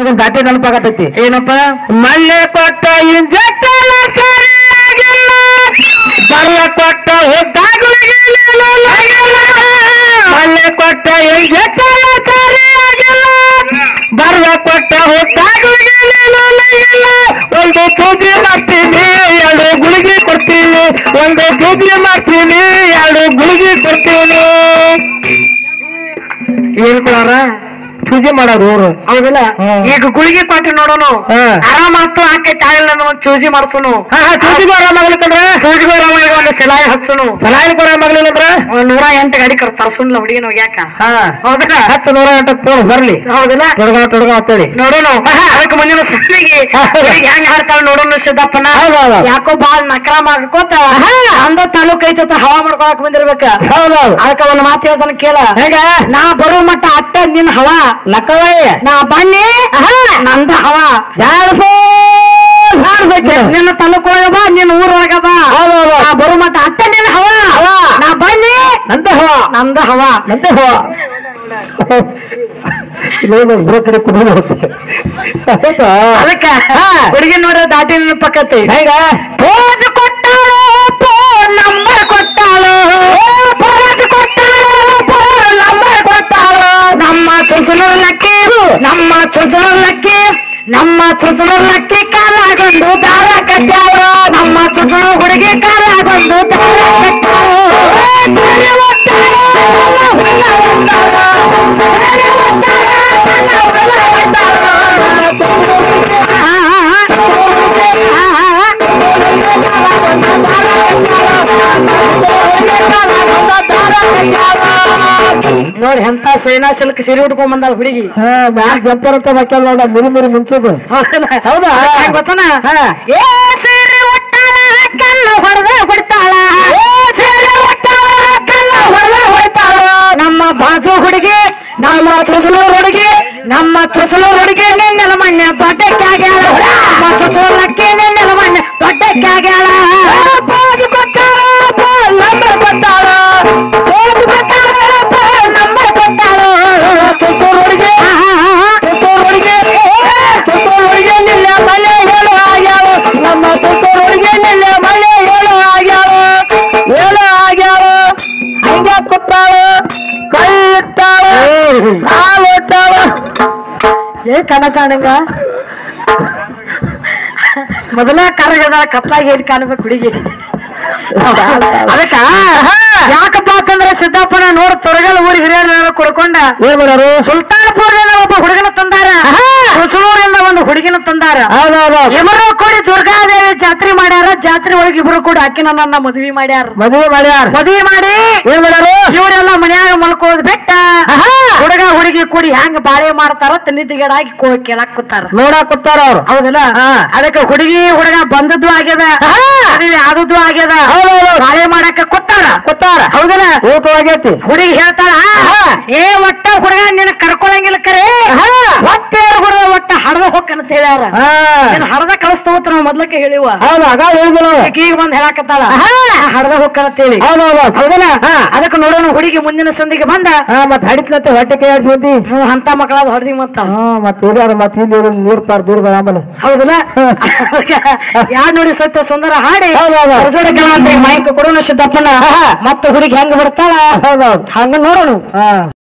ಅದೊಂದು ದಾಟಿ ನೆನಪಾಗತೈತಿ ಏನಪ್ಪ ಮಲ್ಲೆ ಕೊಟ್ಟ ಇಂಜೆಕ್ಷನ್ ಸರಿಯಾಗಿಲ್ಲ ಬಲ್ಲ ಕೊಟ್ಟ ಹುದ್ದಾಗುಳಿಗೆ ಮಲ್ಲೆ ಕೊಟ್ಟ ಇಂಜೆಕ್ಷನ್ ಸರಿಯಾಗಿಲ್ಲ ಬಲ್ಲ ಕೊಟ್ಟ ಹುದ್ದಾಗುಳಿಗೆ ಒಂದು ಸೂಜಿ ಮಾಡ್ತೀನಿ ಎರಡು ಗುಳಿಗೆ ಕೊಡ್ತೀನಿ ಒಂದು ಸೂಜಿ ಮಾಡ್ತೀನಿ ಎರಡು ಗುಳಿಗೆ ಕೊಡ್ತೀನಿ ಏನ್ ಕೊಡಾರ ಸೂಜಿ ಮಾಡೋರು ಊರು ಹೌದಲ್ಲ ಹ್ಮ್. ಈಗ ಗುಳಿಗೆ ಕೊಟ್ಟು ನೋಡೋನು ಹಾ. ಆರಾಮಾತು ಆಕೈತಿ ಆಗಿಲ್ಲ ಒಂದು ಚೂಜಿ ಮಾಡ್ಸೋನು ಹಾ ಹಾ ಸೂಜಿ ಆರಾಮಾಗ್ಲಿಕ್ಕಂದ್ರ ಸೂಜಿ ಆರಾಮಾಗಿ ಒಂದು ಸಿಲಾಯಿ ಹಚ್ಚೋನು ಸಲಾಯಿ ಆರಾಮಾಗ್ಲಿಲ್ಲಂದ್ರ ಒಂದ್ ನೂರ ಎಂಟು ಗಾಡಿ ಕರ್ ತರ್ಸೋನ್ಲ ಹುಡುಗಿನ ಯಾಕ ಹಾ ಹೌದಲ್ಲ ಹತ್ತು ನೂರ ಎಂಟು ಫೋನ್ ಬರ್ಲಿ ಹೌದಲ್ಲ ತೊಡಗ ತೊಡಗ ಅಂತೇಳಿ ನೋಡೋಣ ಅದಕ್ಕೆ ಮುಂದಿನ ಸುತ್ತಿಗೆ ಹುಡುಗಿ ಹೆಂಗ್ ಹಾಡ್ತಾಳ ನೋಡೋಣ ಸಿದ್ದಪ್ಪನ ಹೌದೌದು. ಯಾಕೋ ಬಾಳ್ ನಕರ ಮಾಡ್ಕೋತ ಅಂದ ತಾಲೂಕ್ ಐತತ ಹವಾ ಮಾಡ್ಕೊಳಕ್ ಬಂದಿರ್ಬೇಕ ಹೌದೌದು ಅದಕ್ಕ ಒಂದ್ ಮಾತು ಹೇಳ್ತಾನ ಕೇಳ ಹೇಗ ನಾ ಬರೋ ಮಟ್ಟ ಅಟ್ಟ ನಿನ್ ಹವಾ ಲಕ್ಕವಯ್ಯ ನಾ ಬನ್ನಿ ನಂದ ಹವಾ ಜಾಡ್ಸೋ ಜಾಡ್ಸಕ್ಕೆ. ನಿನ್ನ ತಾಲೂಕ್ ಒಳಗ ಬಾ ನಿನ್ನ ಊರ್ ಒಳಗ ಬಾ ಹೌದೌದು. ನಾ ಬರೋ ಮಟ್ಟ ಅಟ್ಟ ನಿನ್ ಹವಾ ಹವಾ. ನಾ ಬನ್ನಿ ನಂದೆ ಹೋ ನಂದ ಹವಾ ನಂದೆ ಹೋ ಇಲ್ಲೊಂದು ಇಬ್ರ ಕಡೆ ಕುಡಿದು ಹೋಗ್ತದೆ ಹೌದಾ? ಅದಕ್ಕ ಹಾ. ಹುಡುಗಿ ನೋಡ್ರ ದಾಟಿ ನೆನಪಕ್ಕತಿ ಹೇಗ ಫೋನ್ ಕೊಟ್ಟಾಳು ಫೋನ್ ನಂಬರ್ ಕೊಟ್ಟಾಳು ಫೋನ್ ಕೊಟ್ಟಾಳು ಫೋನ್ ನಂಬರ್ ಕೊಟ್ಟಾಳು ನಮ್ಮ ಸುಸನೂರ್ ಲಕ್ಕಿ ನಮ್ಮ ಸುಸನೂರ್ ಲಕ್ಕಿ ನಮ್ಮ ಸುಸನೂರ್ ಲಕ್ಕಿ ಕಾಲಾಗೊಂಡು ದಾರ ಕಟ್ಟಾಳು ನಮ್ಮ ಸುಸನೂರ್ ಹುಡುಗಿ ಕಾಲಾಗೊಂಡು ದಾರ ಕಟ್ಟಾಳು ದಾರಿ ಒಟ್ಟಾಳು, ಹೊಲ ಒಟ್ಟಾಳು, ದಾರಿ ಒಟ್ಟಾಳು, ಹೊಲ ಒಟ್ಟಾಳು. ನೋಡಿ ಎಂತ ಸೇನಾ ಸಿಲ್ಕ್ ಸೀರೆ ಉಟ್ಕೊಂಡ್ ಬಂದಾಳ ಹುಡುಗಿ ಹಾ ಮ್ಯಾಲ್ ಜಂಪರ್ ಅಂತ ಮಕ್ಕಳ ನೋಡ ಮುರಿ ಮುರಿ ಮುಂಚದು ಹೌದಾ? ಗೊತ್ತಾನ ಹಾ. ಏ ಸೀರೆ ಉಟ್ಟಾಳ ಕಲ್ಲು ಹೊಡೆದ ಹೊಡ್ತಾಳ ಏ ಸೀರೆ ಉಟ್ಟಾಳ ಕಲ್ಲು ಹೊಡೆದ ಹೊಡ್ತಾಳ ನಮ್ಮ ಬಾಜು ಹುಡುಗಿ ನಮ್ಮ ತುಸಲು ಹುಡುಗಿ ನಮ್ಮ ತುಸಲು ಹುಡುಗಿ ನಿನ್ನೆಲ ಮಣ್ಣೆ ದೊಡ್ಡಕ್ಕಾಗ್ಯಾಳ ನಮ್ಮ ತುಸಲಕ್ಕೆ ನಿನ್ನೆಲ ಮಣ್ಣೆ ದೊಡ್ಡಕ್ಕಾಗ್ಯಾಳ ಬಾಜು ಕೊಟ್ಟಾಳ ಬಾಲ್ ನಂಬರ್ ಕೊಟ್ಟಾಳ ಬಾಜು ಕೊಟ್ಟಾಳ ಬಾಲ್ ನಂಬರ್ ಕೊಟ್ಟಾಳ ತುಸಲು ಹುಡುಗಿ ತುಸಲು ಹುಡುಗಿ ತುಸಲು ಹುಡುಗಿ ನಿನ್ನ ಮನೆ ಹೇಳು ಆಗ್ಯಾವ ನಮ್ಮ ತುಸಲು ಹುಡುಗಿ ನಿನ್ನ ಮನೆ ಹೇಳು ಆಗ್ಯಾವ ಹೇಳು ಆಗ್ಯಾವ ಹಂಗ ಕೊಟ್ಟಾಳ ಕೈ ಇಟ್ಟಾಳ ಕಾಲು ಇಟ್ಟಾಳ ಏ ಕಣ ಕಾಣಂಗ ಮೊದಲ ಕರಗದ ಕಪ್ಪಾಗಿ ಏನ್ ಕಾಣಬೇಕು ಹುಡುಗಿ ಅದಕ್ಕ ಯಾಕಪ್ಪ ಅಂತಂದ್ರೆ ಸಿದ್ದಪ್ಪನ ನೋಡ್ ತೊರಗಲ್ ಊರಿ ಹಿರಿಯರ ಕೊಡ್ಕೊಂಡ ಏನ್ ಮಾಡೋರು ಸುಲ್ತಾನ್ಪುರದಿಂದ ಒಬ್ಬ ಹುಡುಗನ ತಂದಾರ ಕುಸೂರಿಂದ ಒಂದು ಹುಡುಗಿನ ತಂದಾರ ಹೌದೌದು ಇಬ್ಬರು ಕೂಡಿ ದುರ್ಗಾದೇವಿ ಜಾತ್ರೆ ಮಾಡ್ಯಾರ ಜಾತ್ರೆ ಒಳಗೆ ಇಬ್ರು ಕೂಡಿ ಅಕ್ಕಿನ ನನ್ನ ಮದ್ವಿ ಮಾಡ್ಯಾರ ಮದುವೆ ಮಾಡ್ಯಾರ ಮದ್ವಿ ಮಾಡಿ ಏನ್ ಮಾಡ್ಯಾರು ಇವರೆಲ್ಲ ಮನ್ಯಾಗ ಮಲ್ಕೋದ್ ಬೆಟ್ಟ ಹುಡುಗ ಹುಡುಗಿ ಕೂಡಿ ಹೆಂಗ್ ಬಾಳೆ ಮಾಡ್ತಾರ ತನ್ನಿದ್ದಿಗಡಾಗಿ ಕೇಳಾಕ್ ಕೂತಾರ ನೋಡಾಕ್ ಕೊಟ್ಟಾರ ಅವ್ರು ಹೌದಲ್ಲ ಅದಕ್ಕೆ ಹುಡುಗಿ ಹುಡುಗ ಬಂದದ್ದು ಆಗ್ಯದ ಮದ್ವಿ ಆದದ್ದು ಆಗ್ಯದ ಹೌದೌದು. ಬಾಳೆ ಮಾಡಾಕ ಕೊಟ್ಟಾರ ಕೊಟ್ಟಾರ ಹೌದಲ್ಲ ಊಟ ಆಗೈತಿ ಹುಡುಗಿ ಹೇಳ್ತಾಳ ಏ ಒಟ್ಟ ಹುಡುಗ ನಿನ್ನ ಕರ್ಕೊಳಂಗಿಲ್ಲ ಕರೆ ಒಟ್ಟೆ ಹುಡುಗ ಒಟ್ಟ ಹಡದ ಹೊಕ್ಕಂತ ಹೇಳ್ಯಾರ ಹಾ ನೀನ್ ಹಡದ ಕಳಿಸ್ತವತ್ ನಾವು ಮೊದ್ಲಕ್ಕೆ ಹೇಳಿವ ಹೌದು ಆಗ ಹೇಳಿದ್ರು ಆಕಿ ಈಗ ಬಂದ್ ಹೇಳಾಕತ್ತಾಳ ಹಡದ ಹೊಕ್ಕಂತ ಹೇಳಿ ಹೌದೌದು ಹೌದಲ್ಲ ಅದಕ್ಕೆ ನೋಡೋಣ ಹುಡುಗಿ ಮುಂದಿನ ಸಂದಿಗೆ ಬಂದ ಹಾ ಮತ್ ಹಡಿತ್ಲತ್ತೆ ಹೊಟ್ಟೆ ಕೈ ಆಡ್ಸಿ ಮಂದಿ ಹ್ಮ್, ಅಂತ ಮಕ್ಕಳಾದ ಹೊಡೆದಿ ಮತ್ತ ಹಾ ಮತ್ ಹೋಗ್ಯಾರ ಮತ್ ಇಲ್ಲಿ ನೀರ್ ಪಾರ್ ದೂರ ಆಮೇಲೆ ಹೌದಲ್ಲ ಯಾರ್ ನೋಡಿ ಸತ್ಯ ಸುಂದರ ಹಾಡಿ ಹೌದೌದು. ಹೊರಜೋಡಿ ಕಲಾವಂತರಿಗೆ ಮೈಕ್ ಕೊಡೋಣ ಸಿದ್ದಪ್ಪನ ಮತ್ತೆ ಹುಡುಗಿ ಹೆಂಗ್ ಬರ್ತಾಳ ಹೌದೌದು ಹಂಗ ನೋಡೋಣ ಹಾ